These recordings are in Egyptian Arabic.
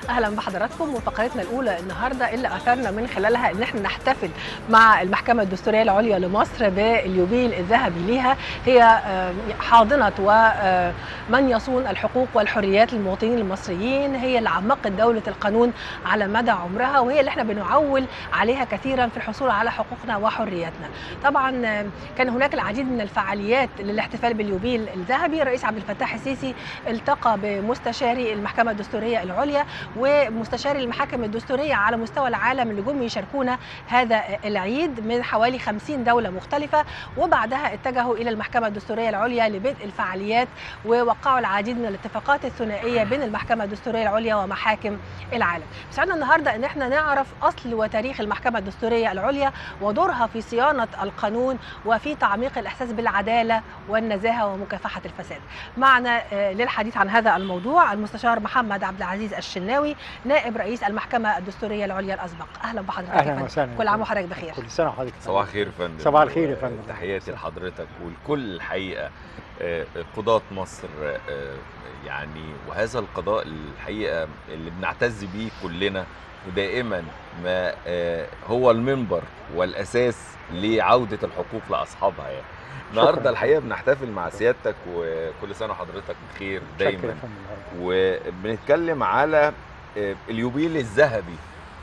اهلا بحضراتكم وفقرتنا الاولى النهارده اللي اثرنا من خلالها ان احنا نحتفل مع المحكمه الدستوريه العليا لمصر باليوبيل الذهبي ليها هي آه، حاضنه ومن يصون الحقوق والحريات للمواطنين المصريين هي اللي عمقت دوله القانون على مدى عمرها وهي اللي احنا بنعول عليها كثيرا في الحصول على حقوقنا وحرياتنا طبعا آه، كان هناك العديد من الفعاليات للاحتفال باليوبيل الذهبي الرئيس عبد الفتاح السيسي التقى بمستشاري المحكمه الدستوريه العليا ومستشاري المحاكم الدستوريه على مستوى العالم اللي جم يشاركونا هذا العيد من حوالي 50 دوله مختلفه وبعدها اتجهوا الى المحكمه الدستوريه العليا لبدء الفعاليات ووقعوا العديد من الاتفاقات الثنائيه بين المحكمه الدستوريه العليا ومحاكم العالم. بيسعدنا النهارده ان احنا نعرف اصل وتاريخ المحكمه الدستوريه العليا ودورها في صيانه القانون وفي تعميق الاحساس بالعداله والنزاهه ومكافحه الفساد. معنا آه، للحديث عن هذا الموضوع المستشار محمد عبد العزيز الشناوي نائب رئيس المحكمه الدستوريه العليا الاسبق. اهلا بحضرتك يا اهلا فندم. وسهلا كل عام وحضرتك بخير. كل سنه وحضرتك بخير. صباح الخير يا فندم صباح الخير يا فندم. تحياتي لحضرتك ولكل الحقيقه آه، قضاة مصر آه، يعني وهذا القضاء الحقيقه اللي بنعتز بيه كلنا ودائما ما آه، هو المنبر والاساس لعوده الحقوق لاصحابها يعني النهارده الحقيقه بنحتفل مع سيادتك وكل سنه وحضرتك بخير شكرا يا دايما فندم. وبنتكلم على آه، اليوبيل الذهبي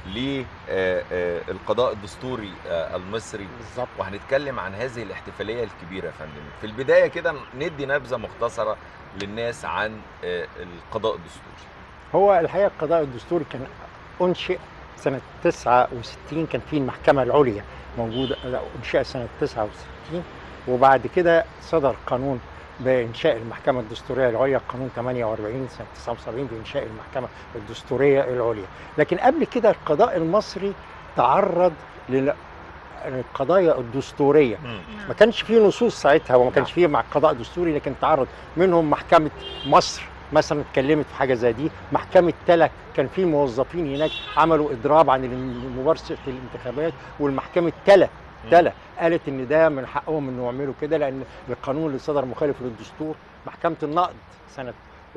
للقضاء الدستوري آه، المصري بالظبط وهنتكلم عن هذه الاحتفاليه الكبيره يا فندم في البدايه كده ندي نبذه مختصره للناس عن آه، القضاء الدستوري هو الحقيقه القضاء الدستوري كان انشئ سنه 69 كان في المحكمه العليا موجوده لا انشئ سنه 69 وبعد كده صدر قانون بانشاء المحكمه الدستوريه العليا قانون 48 سنه 79 بانشاء المحكمه الدستوريه العليا لكن قبل كده القضاء المصري تعرض للقضايا الدستوريه ما كانش فيه نصوص ساعتها وما كانش فيه مع قضاء دستوري لكن تعرض منهم محكمه مصر مثلا اتكلمت في حاجه زي دي محكمه تلا كان في موظفين هناك عملوا اضراب عن ممارسه الانتخابات والمحكمه تلا تلا قالت ان ده من حقهم انه يعملوا كده لان القانون اللي صدر مخالف للدستور محكمه النقد سنه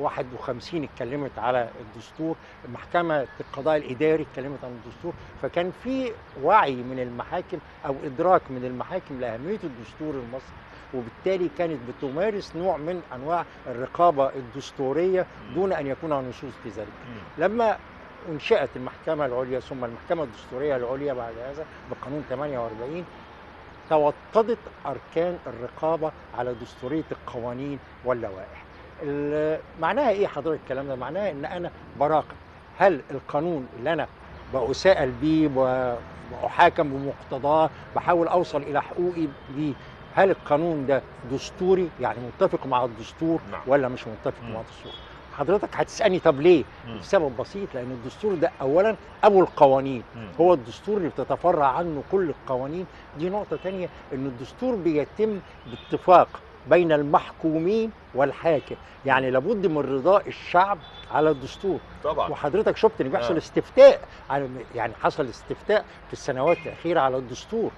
51 اتكلمت على الدستور محكمة القضاء الإداري اتكلمت عن الدستور فكان في وعي من المحاكم أو إدراك من المحاكم لأهمية الدستور المصري وبالتالي كانت بتمارس نوع من أنواع الرقابة الدستورية دون أن يكون نصوص في ذلك لما انشئت المحكمة العليا ثم المحكمة الدستورية العليا بعد هذا بقانون 48 توطدت أركان الرقابة على دستورية القوانين واللوائح ال- معناها ايه حضرتك الكلام ده معناها ان انا براقب هل القانون اللي انا بأساءل بيه و- واحاكم بمقتضاه بحاول اوصل الى حقوقي بيه هل القانون ده دستوري يعني متفق مع الدستور نعم. ولا مش متفق مم. مع الدستور حضرتك هتسالني طب ليه مم. لسبب بسيط لان الدستور ده اولا ابو القوانين مم. هو الدستور اللي بتتفرع عنه كل القوانين دي نقطة تانية ان الدستور بيتم باتفاق بين المحكومين والحاكم يعني لابد من رضاء الشعب على الدستور طبعا وحضرتك شفت ان بيحصل آه. استفتاء على يعني حصل استفتاء في السنوات الاخيره على الدستور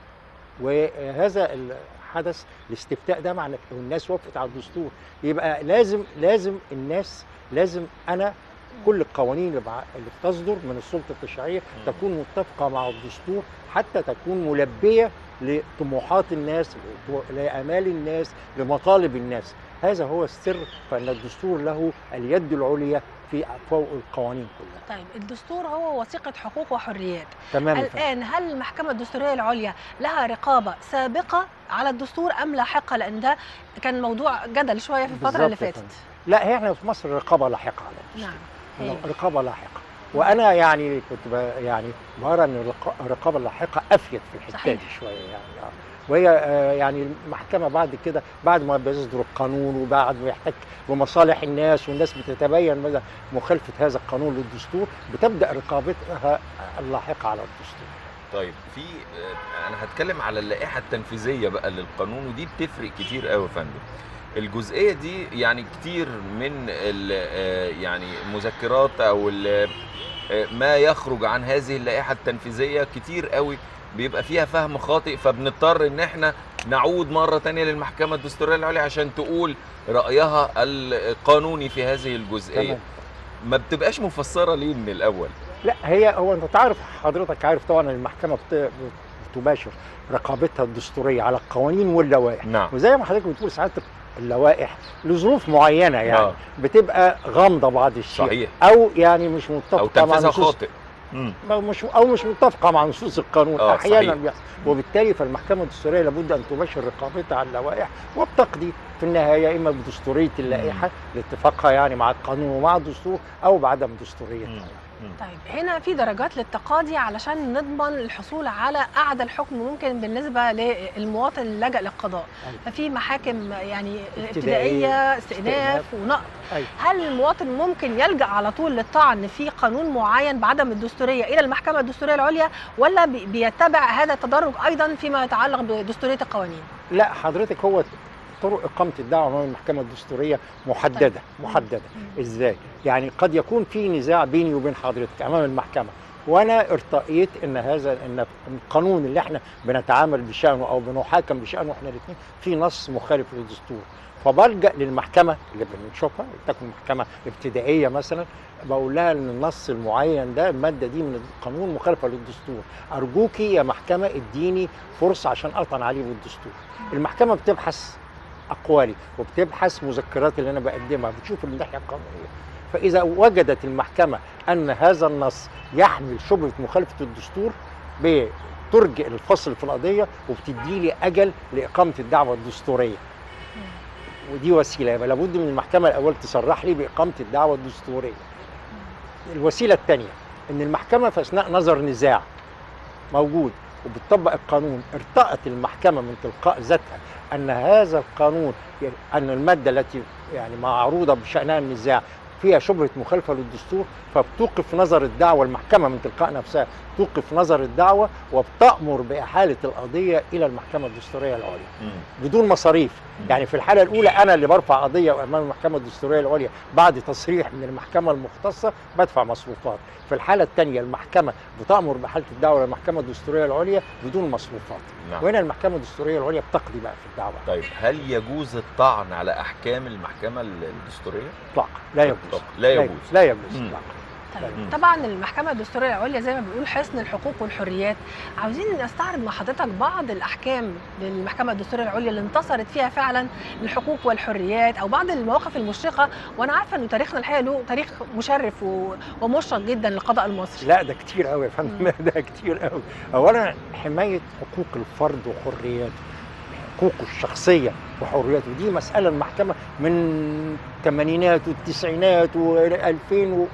وهذا الحدث الاستفتاء ده معنى الناس وافقت على الدستور يبقى لازم لازم الناس لازم انا كل القوانين اللي بع- اللي بتصدر من السلطه التشريعيه مم. تكون متفقه مع الدستور حتى تكون ملبيه لطموحات الناس لامال الناس لمطالب الناس هذا هو السر فان الدستور له اليد العليا في فوق القوانين كلها طيب الدستور هو وثيقه حقوق وحريات تمام يا فندم. الان هل المحكمه الدستوريه العليا لها رقابه سابقه على الدستور ام لاحقه لان ده كان موضوع جدل شويه في الفتره اللي بالظبط يا فاتت فندم. لا هي احنا في مصر رقابه لاحقه على الدستور. نعم هي. رقابه لاحقه وانا يعني كنت ب- يعني برى ان الرق- الرقابه اللاحقه افيد في الحته صحيح. دي شويه يعني آه. وهي آه، يعني المحكمه بعد كده بعد ما بيصدر القانون وبعد ما يحتك بمصالح الناس والناس بتتبين مدى مخالفه هذا القانون للدستور بتبدا رقابتها اللاحقه على الدستور طيب في آه، انا هتكلم على اللائحه التنفيذيه بقى للقانون ودي بتفرق كتير قوي يا فندم الجزئيه دي يعني كتير من ال- آه، يعني مذكرات او ال- آه، ما يخرج عن هذه اللائحه التنفيذيه كتير قوي بيبقى فيها فهم خاطئ فبنضطر ان احنا نعود مره تانية للمحكمه الدستوريه العليا عشان تقول رايها القانوني في هذه الجزئيه تمام ما بتبقاش مفسره ليه من الاول لا هي هو انت تعرف حضرتك عارف طبعا المحكمه بت- بتباشر رقابتها الدستوريه على القوانين واللوائح نعم وزي ما حضرتك بتقول ساعات اللوائح لظروف معينه يعني آه. بتبقى غامضه بعض الشيء صحيح او يعني مش او متفقه مع تنفيذها نصوص خاطئ مم. أو مش او مش متفقه مع نصوص القانون آه، احيانا صحيح. بيحصل وبالتالي فالمحكمه الدستوريه لابد ان تباشر رقابتها على اللوائح وبتقضي في النهايه اما بدستوريه اللائحه لاتفاقها يعني مع القانون ومع الدستور او بعدم دستوريه مم. طيب هنا في درجات للتقاضي علشان نضمن الحصول على اعدى الحكم ممكن بالنسبه للمواطن اللي لجأ للقضاء أيوة. ففي محاكم يعني ابتدائية، ابتدائيه استئناف ونقض أيوة. هل المواطن ممكن يلجأ على طول للطعن في قانون معين بعدم الدستوريه الى المحكمه الدستوريه العليا ولا بي- بيتبع هذا التدرج ايضا فيما يتعلق بدستوريه القوانين لا حضرتك هو طرق اقامه الدعوه امام المحكمه الدستوريه محدده طيب. محدده مم. ازاي يعني قد يكون في نزاع بيني وبين حضرتك امام المحكمه وانا ارتقيت ان هذا ان القانون اللي احنا بنتعامل بشانه او بنحاكم بشانه احنا الاثنين في نص مخالف للدستور فبلجا للمحكمه اللي بنشوفها تكون محكمه ابتدائيه مثلا بقول لها ان النص المعين ده الماده دي من القانون مخالفه للدستور ارجوكي يا محكمه اديني فرصه عشان اطعن عليه بالدستور المحكمه بتبحث اقوالي وبتبحث مذكرات اللي انا بقدمها بتشوف الناحيه القانونيه فاذا وجدت المحكمه ان هذا النص يحمل شبهه مخالفه الدستور بترجئ الفصل في القضيه وبتدي لي اجل لاقامه الدعوه الدستوريه ودي وسيله يبقى لابد من المحكمه الاول تصرح لي باقامه الدعوه الدستوريه الوسيله الثانيه ان المحكمه في اثناء نظر نزاع موجود وبتطبق القانون ارتأت المحكمه من تلقاء ذاتها ان هذا القانون ان الماده التي يعني معروضه بشانها النزاع فيها شبهه مخالفه للدستور فبتوقف نظر الدعوه المحكمه من تلقاء نفسها توقف نظر الدعوه وبتامر باحاله القضيه الى المحكمه الدستوريه العليا مم. بدون مصاريف يعني في الحاله الاولى انا اللي برفع قضيه امام المحكمه الدستوريه العليا بعد تصريح من المحكمه المختصه بدفع مصروفات في الحاله الثانيه المحكمه بتامر باحاله الدعوه للمحكمه الدستوريه العليا بدون مصروفات نعم وهنا المحكمه الدستوريه العليا بتقضي بقى في الدعوه طيب هل يجوز الطعن على احكام المحكمه الدستوريه؟ اطلاقا لا يجوز طب لا يجوز لا يجوز مم. اطلاقا طيب مم. طبعا المحكمه الدستوريه العليا زي ما بيقول حصن الحقوق والحريات عاوزين نستعرض مع حضرتك بعض الاحكام للمحكمه الدستوريه العليا اللي انتصرت فيها فعلا الحقوق والحريات او بعض المواقف المشرقه وانا عارفه انه تاريخنا الحقيقه له تاريخ مشرف و- ومشرق جدا للقضاء المصري لا ده كتير قوي يا فندم ده كتير قوي اولا حمايه حقوق الفرد وحرياته حقوقه الشخصيه وحرياته دي مساله المحكمه من الثمانينات والتسعينات و2000 و...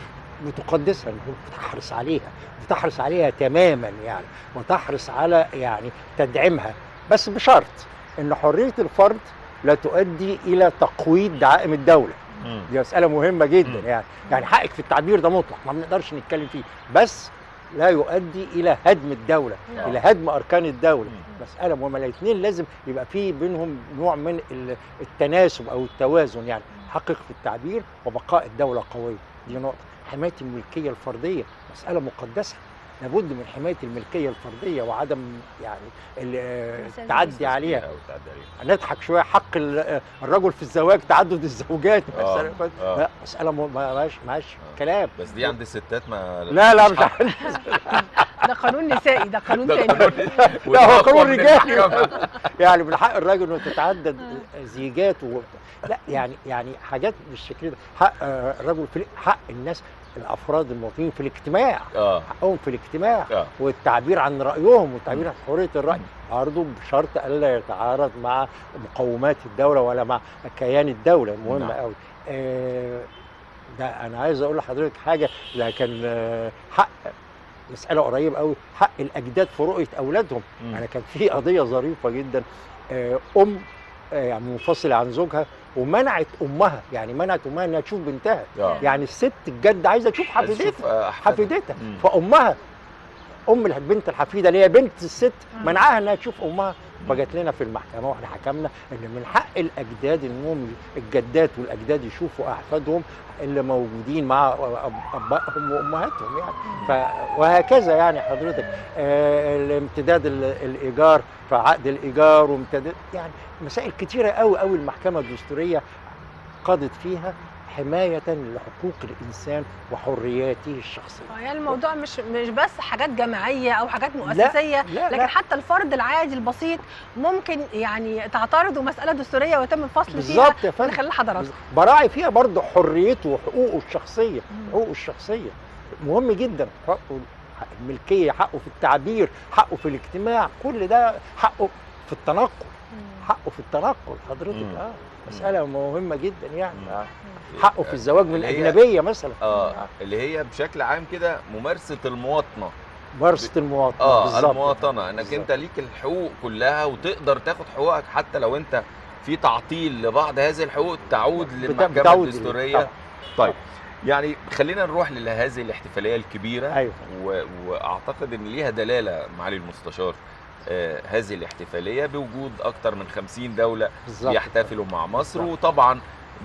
بتقدسها بتحرص عليها بتحرص عليها تماما يعني وتحرص على يعني تدعيمها بس بشرط ان حريه الفرد لا تؤدي الى تقويض دعائم الدوله مم. دي مسألة مهمة جدا مم. يعني يعني حقك في التعبير ده مطلق ما بنقدرش نتكلم فيه بس لا يؤدي إلى هدم الدولة آه. إلى هدم أركان الدولة مم. مسألة مهمة الاثنين لازم يبقى في بينهم نوع من ال- التناسب أو التوازن يعني حقك في التعبير وبقاء الدولة قوية دي نقطة حماية الملكية الفردية مسألة مقدسة لابد من حماية الملكية الفردية وعدم يعني ال- مسألة التعدي عليها أو تعدي عليها. نضحك شويه حق ال- الرجل في الزواج تعدد الزوجات آه، مسألة آه. لا مسألة م- ما ماش ماش آه. كلام بس دي عند الستات ما لا لا مش حق. عارف ده قانون نسائي ده قانون ده تاني قانون- لا هو والأقوى قانون من رجالي المحكمة. يعني من حق الراجل انه تتعدد زيجات و... لا يعني يعني حاجات بالشكل ده حق آه، الرجل في حق الناس الافراد المواطنين في الاجتماع اه حقهم في الاجتماع اه والتعبير عن رايهم والتعبير عن حريه الراي برضه بشرط الا يتعارض مع مقومات الدوله ولا مع كيان الدوله مهم نعم. قوي آه، ده انا عايز اقول لحضرتك حاجه لكن آه، حق مساله قريبه قوي حق الاجداد في رؤيه اولادهم مم. انا كان في قضيه ظريفه جدا آه، ام آه، يعني منفصله عن زوجها ومنعت امها يعني منعت امها انها تشوف بنتها اه يعني الست الجد عايزه تشوف عايز حفيدتها أشوف، آه، أحفادها. حفيدتها مم. فامها ام البنت الحفيده اللي هي بنت الست مم. منعها انها تشوف امها فجت لنا في المحكمه واحنا حكمنا ان من حق الاجداد انهم الجدات والاجداد يشوفوا احفادهم اللي موجودين مع أب- ابائهم وامهاتهم يعني ف وهكذا يعني حضرتك آه الامتداد ال- الايجار فعقد الايجار وامتداد يعني مسائل كتيره قوي قوي المحكمه الدستوريه قضت فيها حمايه لحقوق الانسان وحرياته الشخصيه آه، يعني الموضوع مش مش بس حاجات جماعيه او حاجات مؤسسيه لا لكن لا حتى الفرد العادي البسيط ممكن يعني تعترض مساله دستوريه ويتم الفصل فيها بالظبط يا من فندم خلال حضراتكم براعي فيها برضه حريته وحقوقه الشخصيه مم. حقوقه الشخصيه مهم جدا حقه حق الملكيه حقه في التعبير حقه في الاجتماع كل ده حقه في التنقل حقه في التنقل حضرتك مم. اه مساله مهمه جدا يعني مم. آه. حقه في الزواج من اللي هي- الاجنبيه مثلا اه اللي هي بشكل عام كده ممارسه المواطنه ممارسه المواطنه اه بالظبط. المواطنه انك بالظبط. انت ليك الحقوق كلها وتقدر تاخد حقوقك حتى لو انت في تعطيل لبعض هذه الحقوق تعود بتا- للمحكمه بتعود الدستوريه طبعا. طيب يعني خلينا نروح لهذه الاحتفاليه الكبيره ايوه و... واعتقد ان ليها دلاله معالي المستشار آه هذه الاحتفاليه بوجود اكثر من 50 دوله بالظبط يحتفلوا مع مصر بالظبط. وطبعا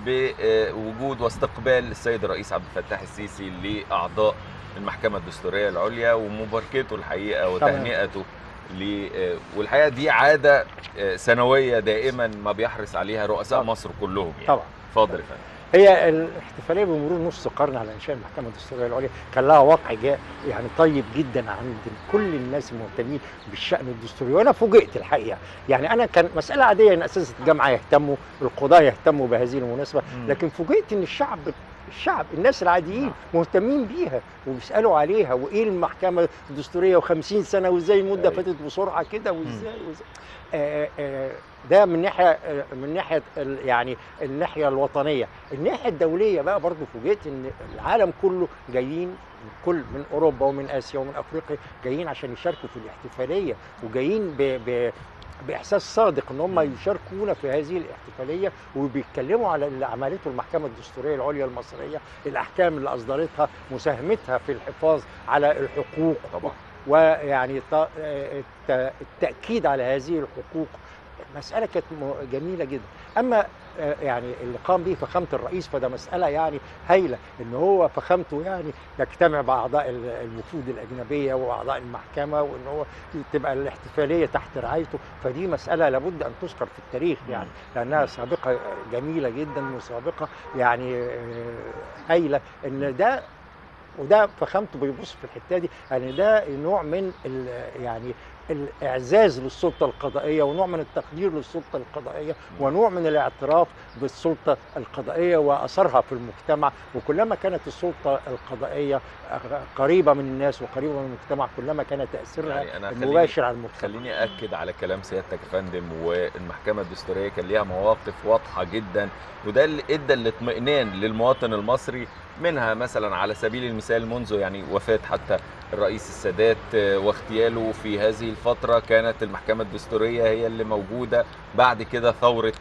بوجود واستقبال السيد الرئيس عبد الفتاح السيسي لاعضاء المحكمه الدستوريه العليا ومباركته الحقيقه وتهنئته ل والحقيقه دي عاده آه، سنويه دائما ما بيحرص عليها رؤساء طبعا. مصر كلهم يعني طبعا اتفضل يا فندم هي الاحتفاليه بمرور نص قرن على انشاء المحكمه الدستوريه العليا كان لها وقع جاء يعني طيب جدا عند كل الناس المهتمين بالشان الدستوري وانا فوجئت الحقيقه يعني انا كان مساله عاديه ان اساتذه الجامعه يهتموا القضاه يهتموا بهذه المناسبه لكن فوجئت ان الشعب الشعب الناس العاديين مهتمين بيها وبيسالوا عليها وايه المحكمه الدستوريه و50 سنه وازاي المده أيوة. فاتت بسرعه كده وازاي وازاي آه آه ده من ناحيه آه من ناحيه ال- يعني الناحيه الوطنيه الناحيه الدوليه بقى برضو فوجئت ان العالم كله جايين من كل من اوروبا ومن اسيا ومن افريقيا جايين عشان يشاركوا في الاحتفاليه وجايين ب ب باحساس صادق ان هم مم. يشاركونا في هذه الاحتفاليه وبيتكلموا على اللي عملته المحكمه الدستوريه العليا المصريه الاحكام اللي اصدرتها مساهمتها في الحفاظ على الحقوق طبعا ويعني ط- الت- التاكيد على هذه الحقوق مساله كانت م- جميله جدا اما آه، يعني اللي قام به فخامه الرئيس فده مساله يعني هايله ان هو فخامته يعني يجتمع باعضاء ال- الوفود الاجنبيه واعضاء المحكمه وان هو تبقى الاحتفاليه تحت رعايته فدي مساله لابد ان تذكر في التاريخ يعني لانها سابقه جميله جدا وسابقه يعني آه، هايله ان ده وده فخامته بيبص في الحته دي يعني ده نوع من ال- يعني الاعزاز للسلطه القضائيه ونوع من التقدير للسلطه القضائيه ونوع من الاعتراف بالسلطه القضائيه واثرها في المجتمع وكلما كانت السلطه القضائيه قريبه من الناس وقريبه من المجتمع كلما كان تاثيرها يعني انا خليني المباشر على المجتمع خليني اكد على كلام سيادتك يا فندم والمحكمه الدستوريه كان ليها مواقف واضحه جدا وده اللي ادى الاطمئنان للمواطن المصري منها مثلا على سبيل المثال منذ يعني وفاه حتى الرئيس السادات آه، واغتياله في هذه الفتره كانت المحكمه الدستوريه هي اللي موجوده بعد كده ثوره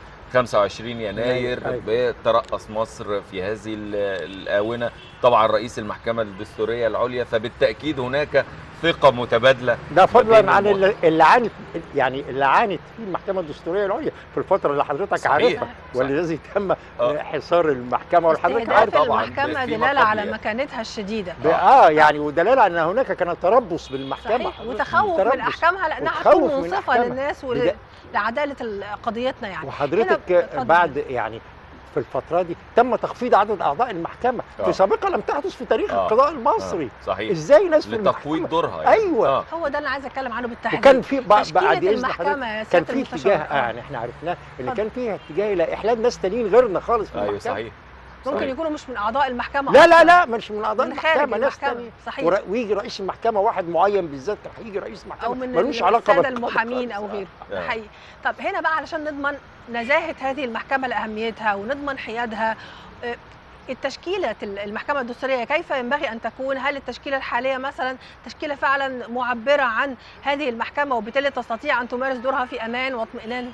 25 يناير أيوة. بترأس مصر في هذه ال- الآونة طبعا رئيس المحكمة الدستورية العليا فبالتأكيد هناك ثقة متبادلة ده فضلا بين عن المواطن. اللي اللي عانت يعني اللي عانت فيه المحكمه الدستوريه العليا في الفتره اللي حضرتك صحيح. عارفها صحيح. والذي تم آه. حصار المحكمه وحضرتك عارف استهداف طبعاً، المحكمه فيما دلاله قبل على يعني. مكانتها الشديده ب- اه يعني ودلاله ان هناك كان تربص بالمحكمه صحيح حضرتك. وتخوف تربص. من احكامها لانها وتخوف هتكون من منصفه أحكامها. للناس بدا- ولعداله ال- قضيتنا يعني وحضرتك هنا اتفضل. بعد يعني في الفتره دي تم تخفيض عدد اعضاء المحكمه آه. في سابقه لم تحدث في تاريخ آه. القضاء المصري آه، صحيح ازاي ناس في لتقويض المحكمه دورها يعني. أيوة. آه. هو ده اللي عايزه اتكلم عنه بالتحديد وكان في بع- تشكيلة بعد اذن المحكمة حضرتك يا كان سيادة في المستشار. اتجاه آه. آه. يعني احنا عرفناه ان اتفضل. كان في اتجاه الى احلال ناس تانيين غيرنا خالص في ايوه المحكمه صحيح ممكن صحيح. يكونوا مش من اعضاء المحكمه لا لا أصلاً. لا مش من اعضاء من خارج المحكمه ناس المحكمه تانية صحيح ور- ويجي رئيس المحكمه واحد معين بالذات كان هيجي رئيس محكمه او من ملوش ال- علاقه الساده بالقضاء المحامين او خالص. غيره آه. ده حقيقي طب هنا بقى علشان نضمن نزاهه هذه المحكمه لاهميتها ونضمن حيادها آه، التشكيلة المحكمة الدستورية كيف ينبغي أن تكون؟ هل التشكيلة الحالية مثلا تشكيلة فعلا معبرة عن هذه المحكمة وبالتالي تستطيع أن تمارس دورها في أمان واطمئنان؟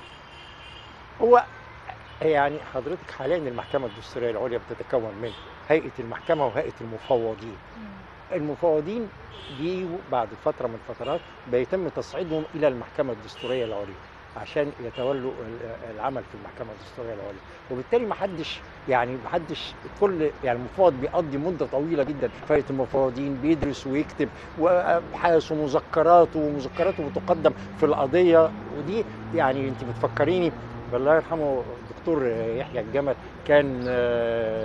هو يعني حضرتك حاليا المحكمه الدستوريه العليا بتتكون من هيئه المحكمه وهيئه المفوضين المفوضين بيجوا بعد فتره من الفترات بيتم تصعيدهم الى المحكمه الدستوريه العليا عشان يتولوا ال- العمل في المحكمه الدستوريه العليا وبالتالي ما حدش يعني ما حدش كل يعني المفوض بيقضي مده طويله جدا في هيئه المفوضين بيدرس ويكتب وابحاث ومذكرات ومذكراته بتقدم في القضيه ودي يعني انت بتفكريني بالله يرحمه الدكتور يحيى الجمل كان آه،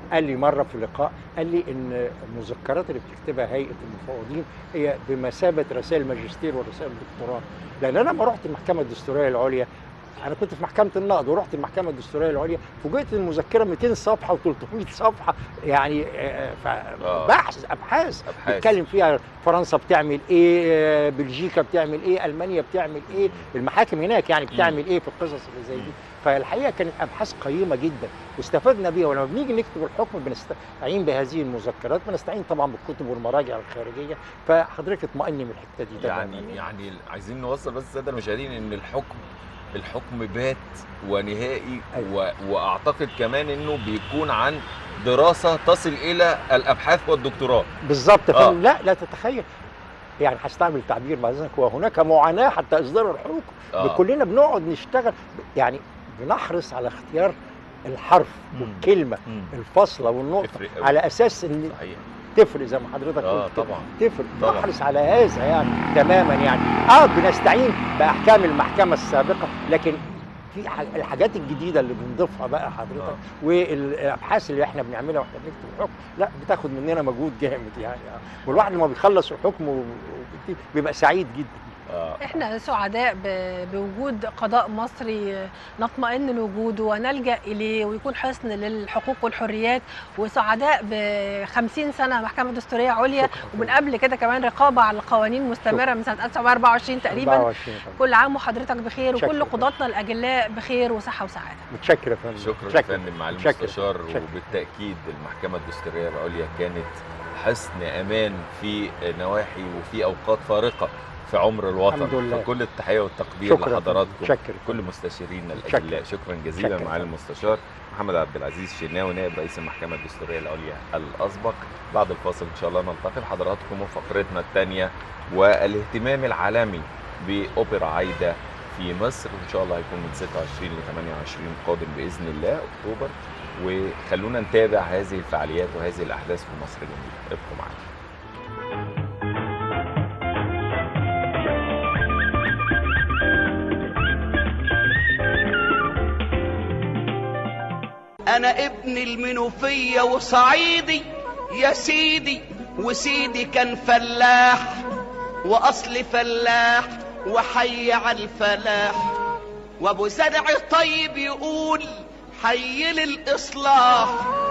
قال لي مره في لقاء قال لي ان المذكرات اللي بتكتبها هيئه المفوضين هي بمثابه رسائل ماجستير ورسائل دكتوراه لان انا لما رحت المحكمه الدستوريه العليا انا كنت في محكمه النقد ورحت المحكمه الدستوريه العليا فوجئت ان المذكره 200 صفحه و300 صفحه يعني آه، ف- آه. بحث ابحاث ابحاث بيتكلم فيها فرنسا بتعمل ايه آه، بلجيكا بتعمل ايه المانيا بتعمل ايه المحاكم هناك يعني بتعمل ايه في القصص اللي زي دي فالحقيقه كانت ابحاث قيمه جدا واستفدنا بيها ولما بنيجي نكتب الحكم بنستعين بهذه المذكرات بنستعين طبعا بالكتب والمراجع الخارجيه فحضرتك اطمئني من الحته دي طبعا يعني يعني عايزين نوصل بس الساده المشاهدين ان الحكم الحكم بات ونهائي و... واعتقد كمان انه بيكون عن دراسه تصل الى الابحاث والدكتوراه بالظبط آه. آه. لا لا تتخيل يعني هستعمل تعبير بعد اذنك وهناك معاناه حتى اصدار الحكم آه. كلنا بنقعد نشتغل يعني بنحرص على اختيار الحرف مم. والكلمه مم. الفاصله والنقطه تفرق أوي. على اساس ان صحيح تفرق زي ما حضرتك اه قلت كده. طبعا تفرق طبعا. نحرص على هذا يعني تماما يعني اه بنستعين باحكام المحكمه السابقه لكن في ح- الحاجات الجديده اللي بنضيفها بقى حضرتك آه. والابحاث اللي احنا بنعملها واحنا بنكتب الحكم لا بتاخد مننا مجهود جامد يعني آه. والواحد لما بيخلص الحكم و- و- بيبقى سعيد جدا آه. احنا سعداء ب- بوجود قضاء مصري نطمئن لوجوده ونلجا اليه ويكون حصن للحقوق والحريات وسعداء ب 50 سنه محكمه دستوريه عليا شكراً. ومن قبل كده كمان رقابه على القوانين مستمره من سنه 1924 تقريبا 24 فندم. كل عام وحضرتك بخير وكل شكراً. قضاتنا الاجلاء بخير وصحه وسعاده متشكر يا فندم شكرا يا متشكر. فندم معالي متشكر. المستشار متشكر. وبالتاكيد المحكمه الدستوريه العليا كانت حصن امان في نواحي وفي اوقات فارقه في عمر الوطن الحمد لله. فكل التحيه والتقدير شكرا يا فندم. لحضراتكم متشكر كل مستشارينا شكرا. الاجلاء شكرا جزيلا شكرا. معالي المستشار محمد عبد العزيز شناوي نائب رئيس المحكمه الدستوريه العليا الاسبق بعد الفاصل ان شاء الله نلتقي بحضراتكم وفقرتنا الثانيه والاهتمام العالمي باوبرا عايده في مصر وان شاء الله هيكون من 26 ل 28 قادم باذن الله اكتوبر وخلونا نتابع هذه الفعاليات وهذه الاحداث في مصر الجميله ابقوا معانا انا ابن المنوفية وصعيدي يا سيدي وسيدي كان فلاح واصل فلاح وحي على الفلاح وابو زرع طيب يقول حي للاصلاح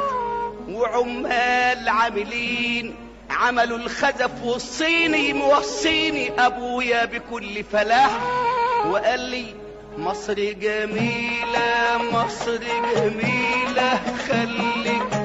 وعمال عاملين عملوا الخزف والصيني موصيني ابويا بكل فلاح وقال لي مصر جميلة مصر جميلة خليك